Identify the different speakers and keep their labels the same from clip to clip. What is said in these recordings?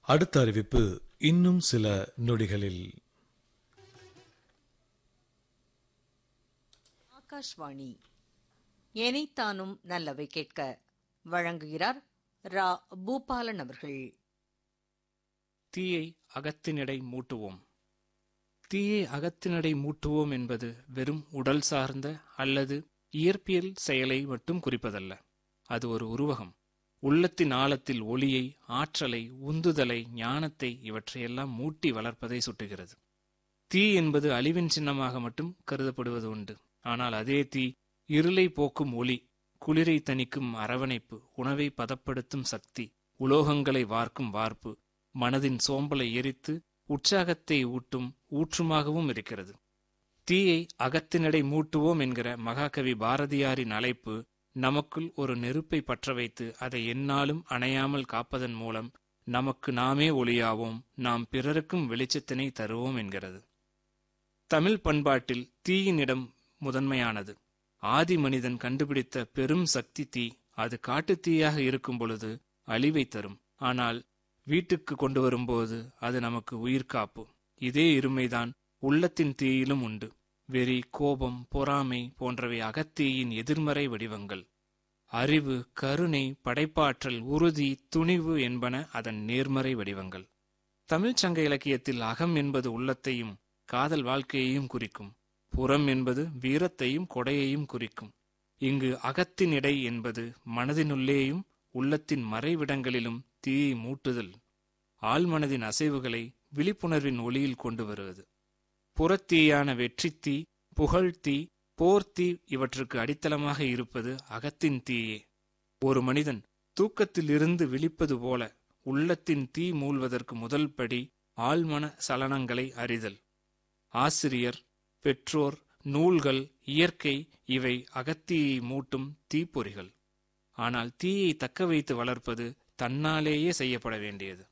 Speaker 1: அடுத்த அறிவிப்பு இன்னும் சில நொடிகளில்
Speaker 2: ஆகாஷ்வாணி எனைத்தானும் நல்லவை கேட்க வழங்குகிறார் ரா பூபாலன் அவர்கள்
Speaker 3: தீயை அகத்தினிடை மூட்டுவோம் தீயை அகத்தினடை மூட்டுவோம் என்பது வெறும் உடல் சார்ந்த அல்லது இயற்பியல் செயலை மட்டும் குறிப்பதல்ல அது ஒரு உருவகம் உள்ளத்தின் ஆழத்தில் ஒளியை ஆற்றலை உந்துதலை ஞானத்தை இவற்றையெல்லாம் மூட்டி வளர்ப்பதை சுட்டுகிறது தீ என்பது அழிவின் சின்னமாக மட்டும் கருதப்படுவது உண்டு ஆனால் அதே தீ இருளை போக்கும் ஒளி குளிரை தணிக்கும் அரவணைப்பு உணவை பதப்படுத்தும் சக்தி உலோகங்களை வார்க்கும் வார்ப்பு மனதின் சோம்பலை எரித்து உற்சாகத்தை ஊட்டும் ஊற்றுமாகவும் இருக்கிறது தீயை அகத்தினடை மூட்டுவோம் என்கிற மகாகவி பாரதியாரின் அழைப்பு நமக்குள் ஒரு நெருப்பை பற்ற வைத்து அதை எந்நாளும் அணையாமல் காப்பதன் மூலம் நமக்கு நாமே ஒளியாவோம் நாம் பிறருக்கும் வெளிச்சத்தினை தருவோம் என்கிறது தமிழ் பண்பாட்டில் தீயின் இடம் முதன்மையானது ஆதி மனிதன் கண்டுபிடித்த பெரும் சக்தி தீ அது காட்டுத் தீயாக இருக்கும் பொழுது அழிவை தரும் ஆனால் வீட்டுக்கு கொண்டு வரும்போது அது நமக்கு உயிர்காப்பு இதே இருமைதான் உள்ளத்தின் தீயிலும் உண்டு வெறி கோபம் பொறாமை போன்றவை அகத்தீயின் எதிர்மறை வடிவங்கள் அறிவு கருணை படைப்பாற்றல் உறுதி துணிவு என்பன அதன் நேர்மறை வடிவங்கள் தமிழ்ச் சங்க இலக்கியத்தில் அகம் என்பது உள்ளத்தையும் காதல் வாழ்க்கையையும் குறிக்கும் புறம் என்பது வீரத்தையும் கொடையையும் குறிக்கும் இங்கு அகத்தின் இடை என்பது மனதினுள்ளேயும் உள்ளத்தின் மறைவிடங்களிலும் தீயை மூட்டுதல் ஆழ்மனதின் அசைவுகளை விழிப்புணர்வின் ஒளியில் கொண்டு வருவது புறத்தீயான வெற்றித்தீ புகழ்த்தீ போர்த்தீ இவற்றுக்கு அடித்தளமாக இருப்பது அகத்தின் தீயே ஒரு மனிதன் தூக்கத்திலிருந்து விழிப்பது போல உள்ளத்தின் தீ மூழ்வதற்கு முதல் படி ஆழ்மன சலனங்களை அறிதல் ஆசிரியர் பெற்றோர் நூல்கள் இயற்கை இவை அகத்தீயை மூட்டும் தீப்பொறிகள் ஆனால் தீயை தக்க வைத்து வளர்ப்பது தன்னாலேயே செய்யப்பட வேண்டியது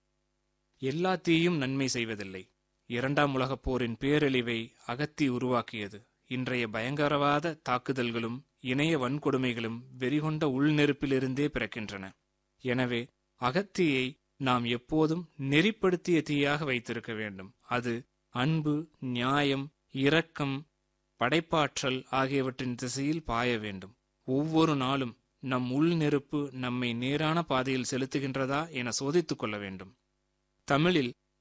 Speaker 3: எல்லா தீயும் நன்மை செய்வதில்லை இரண்டாம் உலகப் போரின் பேரழிவை அகத்தி உருவாக்கியது இன்றைய பயங்கரவாத தாக்குதல்களும் இணைய வன்கொடுமைகளும் வெறிகொண்ட உள்நெருப்பிலிருந்தே பிறக்கின்றன எனவே அகத்தியை நாம் எப்போதும் நெறிப்படுத்திய தீயாக வைத்திருக்க வேண்டும் அது அன்பு நியாயம் இரக்கம் படைப்பாற்றல் ஆகியவற்றின் திசையில் பாய வேண்டும் ஒவ்வொரு நாளும் நம் உள் நெருப்பு நம்மை நேரான பாதையில் செலுத்துகின்றதா என சோதித்துக் கொள்ள வேண்டும் தமிழில்